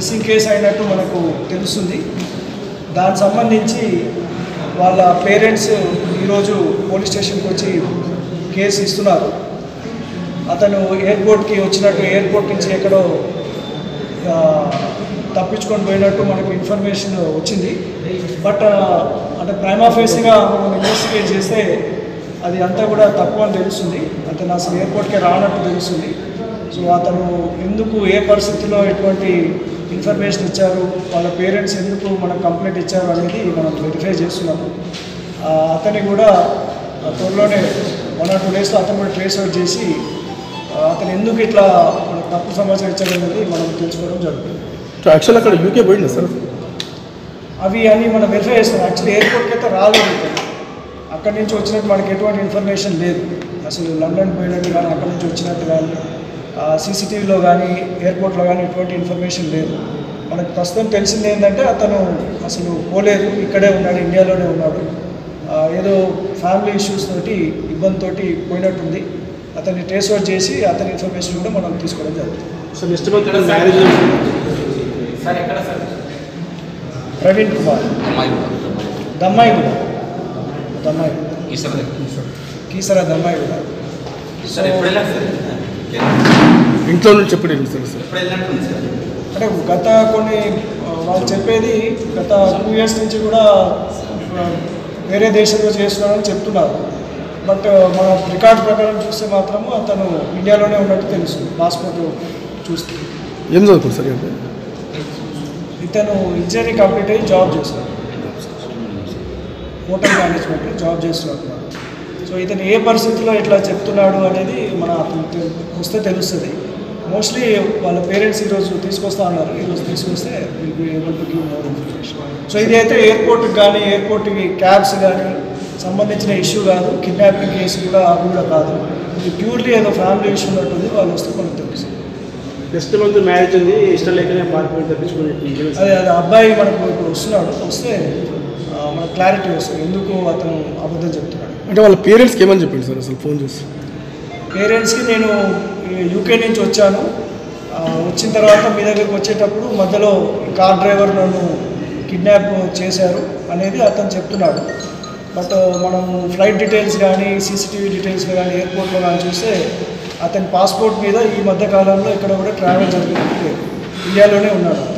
Missing case అయినట్టు మనకు తెలుస్తుంది దానికి సంబంధించి వాళ్ళ పేరెంట్స్ ఈరోజు పోలీస్ స్టేషన్కి వచ్చి కేసు ఇస్తున్నారు అతను ఎయిర్పోర్ట్కి వచ్చినట్టు ఎయిర్పోర్ట్ నుంచి ఎక్కడో ఆ, తప్పించుకొని పోయినట్టు మనకు ఇన్ఫర్మేషన్ వచ్చింది బట్ ఆ, అంటే ప్రైమా ఫేస్గా మనం ఇన్వెస్టిగేట్ చేస్తే అది అంతా కూడా తప్పు అని తెలుస్తుంది అతను అసలు ఎయిర్పోర్ట్కి రానట్టు తెలుస్తుంది సో అతను ఎందుకు ఏ పరిస్థితిలో ఎటువంటి ఇన్ఫర్మేషన్ ఇచ్చారు వాళ్ళ పేరెంట్స్ ఎందుకు మనకు కంప్లైంట్ ఇచ్చారు అనేది మనం వెరిఫై చేస్తున్నాము ఆ, అతన్ని కూడా ఆ, త్వరలోనే వన్ ఆర్ టూ డేస్లో అతను కూడా ట్రేస్ అవుట్ చేసి ఆ, అతను ఎందుకు ఇట్లా మనకు తప్పు సమాచారం ఇచ్చారు అనేది మనం తెలుసుకోవడం జరుగుతుంది యాక్చువల్ అక్కడ యూకే పోయింది సార్ అవి అన్నీ మనం వెరిఫై చేస్తాం యాక్చువల్లీ ఎయిర్పోర్ట్కి అయితే రాలేదు ఇతను. అక్కడి నుంచి వచ్చినట్టు మనకి ఎటువంటి ఇన్ఫర్మేషన్ లేదు అసలు లండన్ పోయినట్టు కానీ అక్కడి నుంచి వచ్చినట్టు కానీ సీసీటీవీలో కానీ ఎయిర్పోర్ట్లో కానీ ఎటువంటి ఇన్ఫర్మేషన్ లేదు మనకు ప్రస్తుతం తెలిసింది ఏంటంటే అతను అసలు పోలేదు ఇక్కడే ఉన్నాడు ఇండియాలోనే ఉన్నాడు ఆ, ఏదో ఫ్యామిలీ ఇష్యూస్ తోటి ఇబ్బందితోటి పోయినట్టుంది అతన్ని ట్రేస్ అవుట్ చేసి అతని ఇన్ఫర్మేషన్ కూడా మనం తీసుకోవడం జరుగుతుంది sir next month marriage sir ఎక్కడ సార్ ప్రవీణ్ కుమార్ అమ్మాయి దమ్మాయి కూడా దమ్మాయి ఈశ్వర కీసరా దమ్మాయి కూడా సార్ ఎప్పుడు వెళ్ళారు సార్ ఇంట్లో నుంచి ఎప్పుడు వెళ్ళింది సార్ ఎప్పుడు వెళ్ళినట్టుంది సార్ అంటే గత కొన్ని ఆ, వాళ్ళు చెప్పేది గత టూ ఇయర్స్ నుంచి కూడా ఆ, వేరే దేశంలో చేస్తున్నారని చెప్తున్నారు బట్ మన రికార్డ్ ప్రకారం చూస్తే మాత్రము అతను ఇండియాలోనే ఉన్నట్టు తెలుసు పాస్పోర్ట్ చూస్తే ఏం చదువుతారు సార్ అంటే ఇతను ఇంజనీరింగ్ కంప్లీట్ అయ్యి జాబ్ చేస్తున్నాడు హోటల్ మేనేజ్మెంట్లో జాబ్ చేస్తున్నాడు సో ఇతను ఏ పరిస్థితిలో ఇట్లా చెప్తున్నాడు అనేది మన అతను తె- వస్తే తెలుస్తుంది మోస్ట్లీ వాళ్ళ పేరెంట్స్ ఈరోజు తీసుకొస్తా అన్నారు ఈరోజు తీసుకొస్తే will be able to give more information so ఇది అయితే ఎయిర్పోర్ట్కి కానీ ఎయిర్పోర్ట్కి క్యాబ్స్ కానీ సంబంధించిన ఇష్యూ కాదు కిడ్నాపింగ్ కేసు కూడా అవి కూడా కాదు ఇది ప్యూర్లీ ఏదో ఫ్యామిలీ ఇష్యూ ఉన్నట్టుంది వాళ్ళు వస్తే మనకు తెలుస్తుంది నెక్స్ట్ మంత్ మ్యారేజ్ ఉంది ఇష్టం లేకనే పార్టీ తప్పించుకుని అదే అదే అబ్బాయి మనకు ఇప్పుడు వస్తున్నాడు వస్తే ఆ, మనకు క్లారిటీ వస్తుంది ఎందుకు అతను అబద్ధం చెప్తున్నాడు అంటే వాళ్ళ పేరెంట్స్కి ఏమని చెప్పింది సార్ అసలు ఫోన్ చేసి పేరెంట్స్కి నేను యూకే నుంచి వచ్చాను ఆ, వచ్చిన తర్వాత మీ దగ్గరికి వచ్చేటప్పుడు మధ్యలో కార్ డ్రైవర్ నన్ను కిడ్నాప్ చేశారు అనేది అతను చెప్తున్నాడు బట్ మనం ఫ్లైట్ డీటెయిల్స్ కానీ సీసీటీవీ డీటెయిల్స్ కానీ ఎయిర్పోర్ట్లో కానీ చూస్తే అతని పాస్పోర్ట్ మీద ఈ మధ్య కాలంలో ఇక్కడ కూడా ట్రావెల్ జరిగింది ఇండియాలోనే ఉన్నాడు